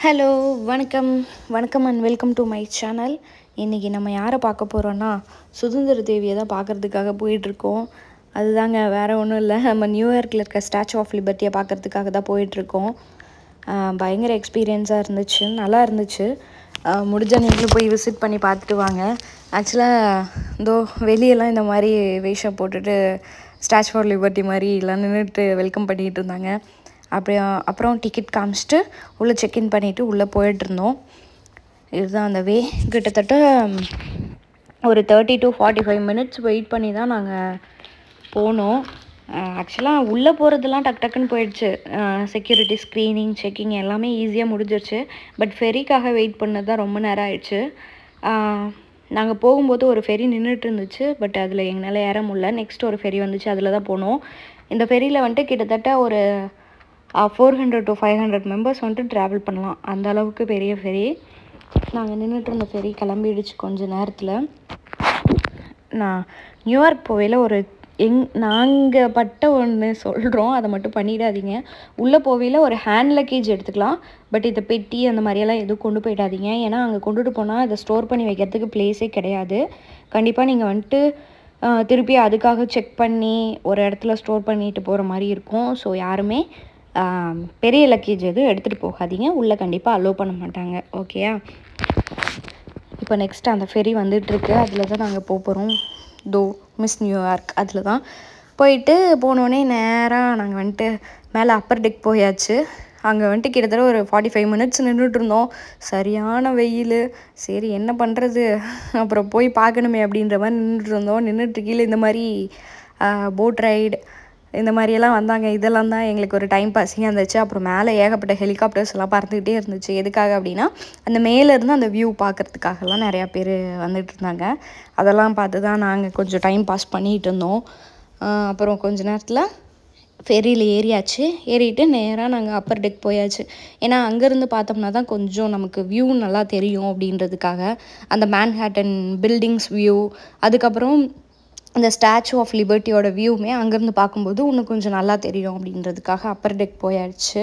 hello வணக்கம் வணக்கம் and welcome to my channel இன்றைக்கி நம்ம யாரை பார்க்க போகிறோன்னா சுதந்திர தேவியை தான் பார்க்குறதுக்காக போயிட்டுருக்கோம் அதுதாங்க வேறு ஒன்றும் இல்லை நம்ம நியூயார்க்கில் இருக்க ஸ்டாச்சு ஆஃப் லிபர்ட்டியை பார்க்குறதுக்காக தான் போயிட்டுருக்கோம் ஆஹ் பயங்கர எக்ஸ்பீரியன்ஸாக இருந்துச்சு நல்லா இருந்துச்சு ஆஹ் முடிஞ்சா நீங்களும் போய் விசிட் பண்ணி பார்த்துட்டு வாங்க ஆக்சுவலாக இதோ வெளியெல்லாம் இந்த மாதிரி வேஷம் போட்டுட்டு ஸ்டாச்சு ஃபார் லிபர்ட்டி மாதிரி எல்லாம் நின்றுட்டு வெல்கம் பண்ணிகிட்டு இருந்தாங்க அப்புறம் அப்புறம் டிக்கெட் காமிச்சிட்டு உள்ளே செக்இன் பண்ணிவிட்டு உள்ளே போயிட்டு இருந்தோம் இதுதான் அந்த வே கிட்டத்தட்ட ம், ஒரு thirty to forty five minutes wait பண்ணி தான் நாங்கள் போனோம் ஆக்சுவலாக உள்ளே போகிறதுலாம் டக் டக்குன்னு போயிடுச்சு செக்யூரிட்டி ஸ்க்ரீனிங் செக்கிங் எல்லாமே ஈஸியாக முடிஞ்சிருச்சு பட் ஃபெரிக்காக வெயிட் பண்ணது தான் ரொம்ப நேரம் ஆயிடுச்சு நாங்கள் போகும்போது ஒரு ஃபெரி நின்றுட்டு இருந்துச்சு பட் அதில் எங்களால் ஏற முடியல நெக்ஸ்ட் ஒரு ஃபெரி வந்துச்சு அதில் தான் போனோம் இந்த ஃபெரியில் வந்துட்டு கிட்டத்தட்ட ஒரு four hundred to five hundred members வந்துட்டு ட்ராவல் பண்ணலாம் அந்த அளவுக்கு பெரிய ஃபெரி நாங்கள் நின்றுட்டு இருந்த ஃபெரி கிளம்பிடுச்சு கொஞ்ச நேரத்தில் நான் நியூயார்க் போவையில் ஒரு எங் நாங்கள் பட்ட ஒன்று சொல்கிறோம் அதை மட்டும் பண்ணிடாதீங்க உள்ளே போவையில் ஒரு ஹேண்ட் லக்கேஜ் எடுத்துக்கலாம் பட் இந்த பெட்டி அந்த மாதிரியெல்லாம் எதுவும் கொண்டு போயிடாதீங்க ஏன்னா அங்கே கொண்டுட்டு போனால் அதை ஸ்டோர் பண்ணி வைக்கிறதுக்கு பிளேஸே கிடையாது கண்டிப்பாக நீங்கள் வந்துட்டு ஆஹ், திருப்பி அதுக்காக செக் பண்ணி ஒரு இடத்துல ஸ்டோர் பண்ணிட்டு போகிற மாதிரி இருக்கும் ஸோ யாருமே ஆஹ், பெரிய லக்கேஜ் எதுவும் எடுத்துகிட்டு போகாதீங்க உள்ளே கண்டிப்பாக அலோவ் பண்ண மாட்டாங்க ஓகேயா இப்போ நெக்ஸ்ட் அந்த ஃபெரி வந்துட்டுருக்கு அதில் தான் நாங்கள் போக போகிறோம் தோ மிஸ் நியூயார்க் அதில் தான் போயிட்டு போனோடனே நேராக நாங்கள் வந்துட்டு மேலே அப்பர் டெக் போயாச்சு அங்கே வந்துட்டு கிட்டத்தட்ட ஒரு ஃபார்ட்டி ஃபைவ் மினிட்ஸ் நின்றுட்டு இருந்தோம் சரியான வெயில் சரி என்ன பண்ணுறது அப்புறம் போய் பார்க்கணுமே அப்படின்ற மாதிரி நின்றுட்டு இருந்தோம் நின்றுட்டு கீழே இந்த மாதிரி போட் ரைடு இந்த மாதிரியெல்லாம் வந்தாங்க இதெல்லாம் தான் எங்களுக்கு ஒரு டைம் பாஸிங்காக இருந்துச்சு அப்புறம் மேலே ஏகப்பட்ட ஹெலிகாப்டர்ஸ் எல்லாம் பறந்துக்கிட்டே இருந்துச்சு எதுக்காக அப்படின்னா அந்த மேலேருந்து அந்த வியூ பார்க்குறதுக்காகலாம் நிறையா பேர் வந்துட்டு இருந்தாங்க அதெல்லாம் பார்த்து தான் நாங்கள் கொஞ்சம் டைம் பாஸ் பண்ணிகிட்டு இருந்தோம் ஆஹ் அப்புறம் கொஞ்ச நேரத்தில் ஃபெரியில் ஏறியாச்சு ஏறிட்டு நேராக நாங்கள் அப்பர் டெக் போயாச்சு ஏன்னா அங்கேருந்து பார்த்தோம்னா தான் கொஞ்சம் நமக்கு வியூ நல்லா தெரியும் அப்படின்றதுக்காக அந்த மேன்ஹேட்டன் பில்டிங்ஸ் வியூ அதுக்கப்புறம் இந்த ஸ்டாச்சு ஆஃப் லிபர்ட்டியோட வியூவுமே அங்கேருந்து பார்க்கும்போது இன்னும் கொஞ்சம் நல்லா தெரியும் அப்படின்றதுக்காக அப்பர் டெக் போயாச்சு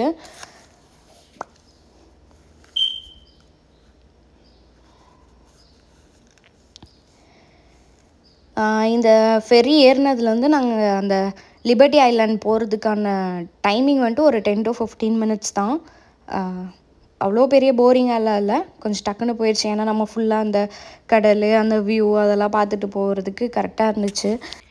ஆஹ் இந்த ஃபெரி ஏறினதுலேருந்து நாங்கள் அந்த லிபர்ட்டி ஐலாண்ட் போகிறதுக்கான டைமிங் வந்துட்டு ஒரு டென் டு ஃபிஃப்டீன் மினிட்ஸ் தான் ஆஹ் அவ்வளோ பெரிய போரிங்காலாம் இல்லை கொஞ்சம் டக்குன்னு போயிடுச்சு ஏன்னா நம்ம ஃபுல்லாக அந்த கடல் அந்த வியூ அதெல்லாம் பார்த்துட்டு போகிறதுக்கு கரெக்டாக இருந்துச்சு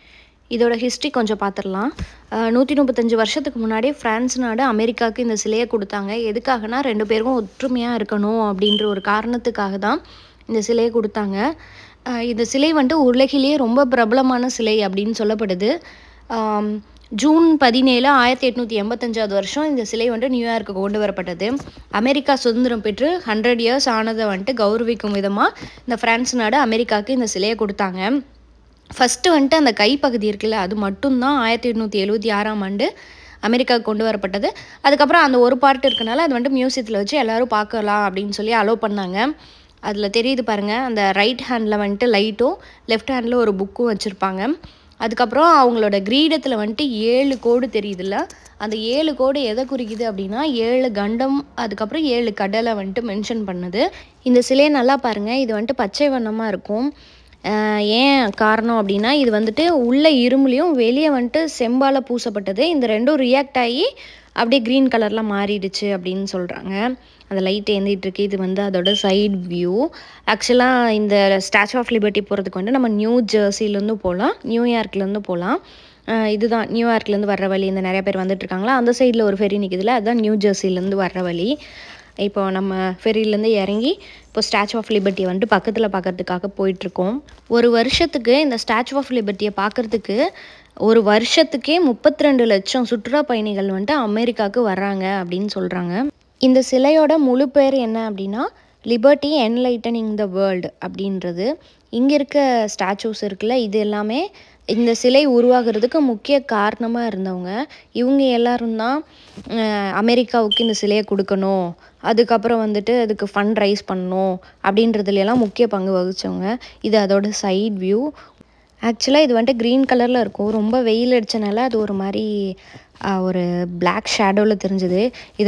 இதோட ஹிஸ்ட்ரி கொஞ்சம் பார்த்துடலாம் நூற்றி முப்பத்தஞ்சு வருஷத்துக்கு முன்னாடி ஃப்ரான்ஸ் நாடு அமெரிக்காவுக்கு இந்த சிலையை கொடுத்தாங்க எதுக்காகனா ரெண்டு பேருக்கும் ஒற்றுமையாக இருக்கணும் அப்படின்ற ஒரு காரணத்துக்காக தான் இந்த சிலையை கொடுத்தாங்க அஹ் இந்த சிலை வந்துட்டு உலகிலேயே ரொம்ப பிரபலமான சிலை அப்படின்னு சொல்லப்படுது ஆம், ஜூன் பதினேழு ஆயிரத்தி எட்நூற்றி எண்பத்தஞ்சாவது வருஷம் இந்த சிலை வந்துட்டு நியூயார்க்கு கொண்டு வரப்பட்டது அமெரிக்கா சுதந்திரம் பெற்று ஹண்ட்ரட் இயர்ஸ் ஆனதை வந்துட்டு கௌரவிக்கும் விதமாக இந்த பிரான்ஸ் நாடு அமெரிக்காவுக்கு இந்த சிலையை கொடுத்தாங்க ஃபஸ்ட்டு வந்துட்டு அந்த கைப்பகுதி இருக்குல்ல அது மட்டும்தான் ஆயிரத்தி எட்நூற்றி எழுபத்தி ஆறாம் ஆண்டு அமெரிக்காவுக்கு கொண்டு வரப்பட்டது அதுக்கப்புறம் அந்த ஒரு பார்ட் இருக்கனால அது வந்துட்டு மியூசியத்தில் வச்சு எல்லாரும் பார்க்கலாம் அப்படின்னு சொல்லி அலோவ் பண்ணாங்க அதில் தெரியுது பாருங்கள் அந்த ரைட் ஹேண்டில் வந்துட்டு லைட்டும் லெஃப்ட் ஹேண்டில் ஒரு புக்கும் வச்சுருப்பாங்க அதுக்கப்புறம் அவங்களோட கிரீடத்தில் வந்துட்டு ஏழு கோடு தெரியுதுல்ல அந்த ஏழு கோடு எதை குறிக்குது அப்படின்னா ஏழு கண்டம் அதுக்கப்புறம் ஏழு கடலை வந்துட்டு மென்ஷன் பண்ணுது இந்த சிலையை நல்லா பாருங்கள் இது வந்துட்டு பச்சை வண்ணமாக இருக்கும் ஆஹ் ஏன் காரணம் அப்படின்னா இது வந்துட்டு உள்ள இரும்புலையும் வெளியே வந்துட்டு செம்பால் பூசப்பட்டது இந்த ரெண்டும் ரியாக்ட் ஆகி அப்படியே க்ரீன் கலரில் மாறிடுச்சு அப்படின்னு சொல்கிறாங்க அந்த லைட் ஏந்திட்டு இருக்கு இது வந்து அதோட சைடு வியூ ஆக்சுவலாக இந்த ஸ்டாச்சு ஆஃப் லிபர்ட்டி போகிறதுக்கு வந்து நம்ம நியூ ஜெர்சிலேருந்து போகலாம் நியூயார்க்லேருந்து போகலாம் ஆஹ் இதுதான் நியூயார்க்லேருந்து வர்ற வழி இந்த நிறைய பேர் வந்துட்டு இருக்காங்களா அந்த சைடில் ஒரு ஃபெரி நிற்குதுல அதுதான் நியூ ஜெர்சிலேருந்து வர்ற வழி இப்போ நம்ம ஃபெரிலேருந்து இறங்கி இப்போ ஸ்டாச்சு ஆஃப் லிபர்ட்டியை வந்துட்டு பக்கத்தில் பார்க்கறதுக்காக போயிட்டுருக்கோம் ஒரு வருஷத்துக்கு இந்த ஸ்டாச்சு ஆஃப் லிபர்ட்டியை பார்க்கறதுக்கு ஒரு வருஷத்துக்கே முப்பத்தி ரெண்டு லட்சம் சுற்றுலா பயணிகள் வந்துட்டு அமெரிக்காவுக்கு வர்றாங்க அப்படின்னு சொல்கிறாங்க இந்த சிலையோட முழு பேர் என்ன அப்படின்னா லிபர்ட்டி என்லைட்டனிங் த வேர்ல்டு அப்படின்றது இங்கே இருக்க ஸ்டாச்சூஸ் இருக்குல்ல இது எல்லாமே இந்த சிலை உருவாகிறதுக்கு முக்கிய காரணமாக இருந்தவங்க இவங்க எல்லாரும் தான் அஹ், அமெரிக்காவுக்கு இந்த சிலையை கொடுக்கணும் அதுக்கப்புறம் வந்துட்டு அதுக்கு ஃபண்ட் ரைஸ் பண்ணணும் அப்படின்றதுல எல்லாம் முக்கிய பங்கு வகிச்சவங்க இது அதோட சைட் வியூ ஆக்சுவலாக இது வந்துட்டு க்ரீன் கலரில் இருக்கும் ரொம்ப வெயில் அடிச்சனால அது ஒரு மாதிரி ஆஹ், ஒரு Black ஷேடோவில் தெரிஞ்சுது இதை சுற்றி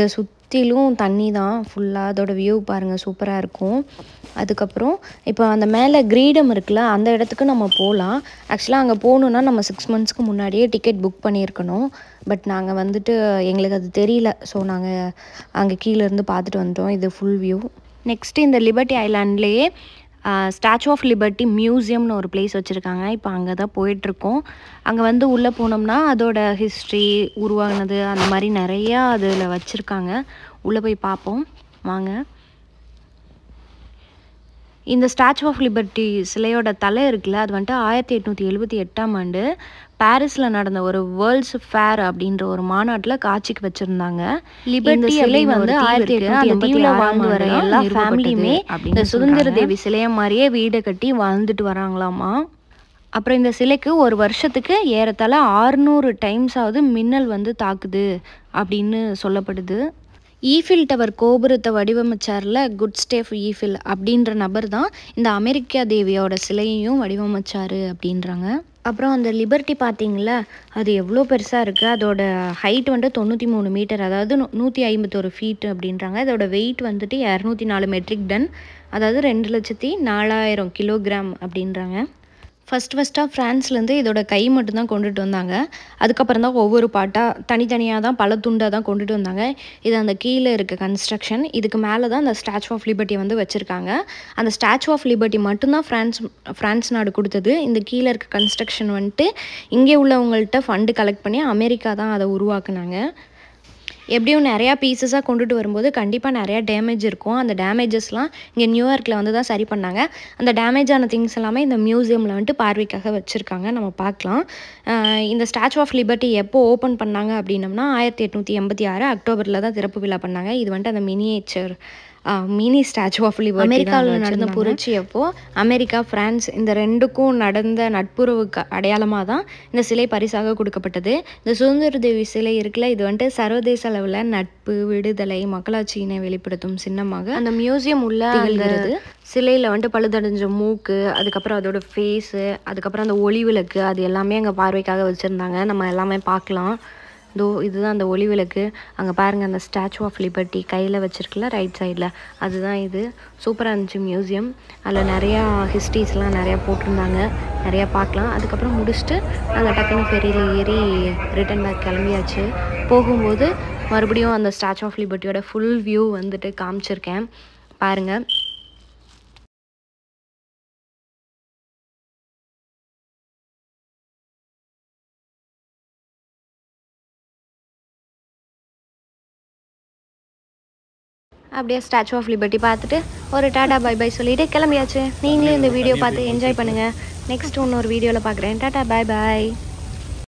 சுற்றிலும் தண்ணி தான் ஃபுல்லாக அதோட வியூ பாருங்கள் சூப்பராக இருக்கும் அதுக்கப்புறம் இப்போ அந்த மேலே கிரீடம் இருக்குல்ல அந்த இடத்துக்கு நம்ம போகலாம் ஆக்சுவலாக அங்கே போகணுன்னா நம்ம சிக்ஸ் மந்த்ஸ்க்கு முன்னாடியே டிக்கெட் புக் பண்ணியிருக்கணும் பட் நாங்கள் வந்துட்டு எங்களுக்கு அது தெரியல ஸோ நாங்கள் அங்கே கீழே இருந்து பார்த்துட்டு வந்துட்டோம் இது ஃபுல் வியூ நெக்ஸ்ட்டு இந்த லிபர்ட்டி ஐலாண்ட்லேயே ஸ்டாச்சு ஆஃப் லிபர்ட்டி மியூசியம்னு ஒரு பிளேஸ் வச்சுருக்காங்க இப்போ அங்கே தான் போயிட்டுருக்கோம் அங்கே வந்து உள்ளே போனோம்னா அதோட ஹிஸ்ட்ரி உருவாகினது அந்த மாதிரி நிறையா அதில் வச்சுருக்காங்க உள்ளே போய் பார்ப்போம் வாங்க இந்த ஸ்டாச்சு ஆஃப் லிபர்ட்டி சிலையோட தலை இருக்குல்ல அது வந்துட்டு ஆயிரத்தி எட்நூற்றி எழுபத்தி எட்டாம் ஆண்டு பாரிஸில் நடந்த ஒரு வேர்ல்ட்ஸ் ஃபேர் அப்படின்ற ஒரு மாநாட்டில் காட்சிக்கு வச்சுருந்தாங்க லிபர்ட்டி சிலை வந்து ஆயிரத்தி எட்நூத்தி தீவில் வாழ்ந்து வர எல்லா ஃபேமிலியுமே இந்த சுதந்திர தேவி சிலையை மாதிரியே வீடை கட்டி வாழ்ந்துட்டு வராங்களாமா அப்புறம் இந்த சிலைக்கு ஒரு வருஷத்துக்கு ஏறத்தாழ ஆறுநூறு டைம்ஸாவது மின்னல் வந்து தாக்குது அப்படின்னு சொல்லப்படுது ஈஃபில் டவர் கோபுரத்தை வடிவமைச்சார்ல குட் ஸ்டேஃப் ஈஃபில் அப்படின்ற நபர் தான் இந்த அமெரிக்கா தேவியோட சிலையையும் வடிவமைச்சாரு அப்படின்றாங்க அப்புறம் அந்த லிபர்ட்டி பார்த்தீங்களா அது எவ்வளோ பெருசாக இருக்குது அதோட ஹைட் வந்துட்டு தொண்ணூற்றி மூணு மீட்டர் அதாவது நூ- நூற்றி ஐம்பத்தொரு ஃபீட் அப்படின்றாங்க அதோட வெயிட் வந்துட்டு இரநூத்தி நாலு மெட்ரிக் டன் அதாவது ரெண்டு லட்சத்தி நாலாயிரம் கிலோகிராம் அப்படின்றாங்க ஃபஸ்ட் ஃபஸ்ட்டாக ஃப்ரான்ஸ்லேருந்து இதோட கை மட்டும்தான் கொண்டுட்டு வந்தாங்க அதுக்கப்புறம் தான் ஒவ்வொரு பாட்டாக தனித்தனியாக தான் பல துண்டாக தான் கொண்டுட்டு வந்தாங்க இது அந்த கீழே இருக்க கன்ஸ்ட்ரக்ஷன் இதுக்கு மேலே தான் அந்த ஸ்டாச்சு ஆஃப் லிபர்ட்டி வந்து வச்சுருக்காங்க அந்த ஸ்டாச்சு ஆஃப் லிபர்ட்டி மட்டும்தான் ஃப்ரான்ஸ் ஃப்ரான்ஸ் நாடு கொடுத்தது இந்த கீழே இருக்க கன்ஸ்ட்ரக்ஷன் வந்துட்டு இங்கே உள்ளவங்கள்ட்ட ஃபண்டு கலெக்ட் பண்ணி அமெரிக்கா தான் அதை உருவாக்குனாங்க எப்படியும் நிறையா பீசஸாக கொண்டுட்டு வரும்போது கண்டிப்பாக நிறையா டேமேஜ் இருக்கும் அந்த டேமேஜஸ்லாம் இங்கே நியூயார்க்கில் வந்து தான் சரி பண்ணாங்க அந்த டேமேஜ் ஆன திங்ஸ் எல்லாமே இந்த மியூசியமில் வந்துட்டு பார்வைக்காக வச்சுருக்காங்க நம்ம பார்க்கலாம் ஆஹ் இந்த ஸ்டாச்சு ஆஃப் லிபர்ட்டி எப்போ ஓப்பன் பண்ணாங்க அப்படின்னம்னா ஆயிரத்தி எட்நூற்றி எண்பத்தி ஆறு அக்டோபரில் தான் திறப்பு விழா பண்ணாங்க இது வந்துட்டு அந்த miniature mini statue of liberty அமெரிக்காவில் நடந்த புரட்சி அப்போ அமெரிக்கா பிரான்ஸ் இந்த ரெண்டுக்கும் நடந்த நட்புறவுக்கு அடையாளமாக தான் இந்த சிலை பரிசாக கொடுக்கப்பட்டது இந்த சுதந்திர தேவி சிலை இருக்குல்ல இது வந்துட்டு சர்வதேச அளவில் நட்பு விடுதலை மக்களாட்சியினை வெளிப்படுத்தும் சின்னமாக அந்த மியூசியம் உள்ள திகழ்கிறது சிலையில் வந்துட்டு பழுதடைஞ்ச மூக்கு அதுக்கப்புறம் அதோட ஃபேஸு அதுக்கப்புறம் அந்த ஒளி விளக்கு அது எல்லாமே அங்கே பார்வைக்காக வச்சுருந்தாங்க நம்ம எல்லாமே பார்க்கலாம் இதோ இதுதான் அந்த ஒளி விளக்கு அங்கே பாருங்கள் அந்த ஸ்டாச்சு ஆஃப் லிபர்ட்டி கையில் வச்சிருக்குல்ல ரைட் சைடில் அதுதான் இது சூப்பராக இருந்துச்சு மியூசியம் அதில் நிறையா ஹிஸ்ட்ரிஸ்லாம் நிறையா போட்டிருந்தாங்க நிறையா பார்க்கலாம் அதுக்கப்புறம் முடிச்சுட்டு நாங்கள் டக்குன்னு ஃபெரியில் ஏறி ரிட்டன் பேக் கிளம்பியாச்சு போகும்போது மறுபடியும் அந்த ஸ்டாச்சு ஆஃப் லிபர்ட்டியோட ஃபுல் வியூ வந்துட்டு காமிச்சிருக்கேன் பாருங்கள் அப்படியே ஸ்டாச்சு ஆஃப் லிபர்ட்டி பார்த்துட்டு ஒரு டாடா பை பை சொல்லிட்டு கிளம்பியாச்சு நீங்களே இந்த வீடியோ பார்த்து என்ஜாய் பண்ணுங்கள் நெக்ஸ்ட் இன்னொரு வீடியோவில் பார்க்குறேன் டாடா பை பாய்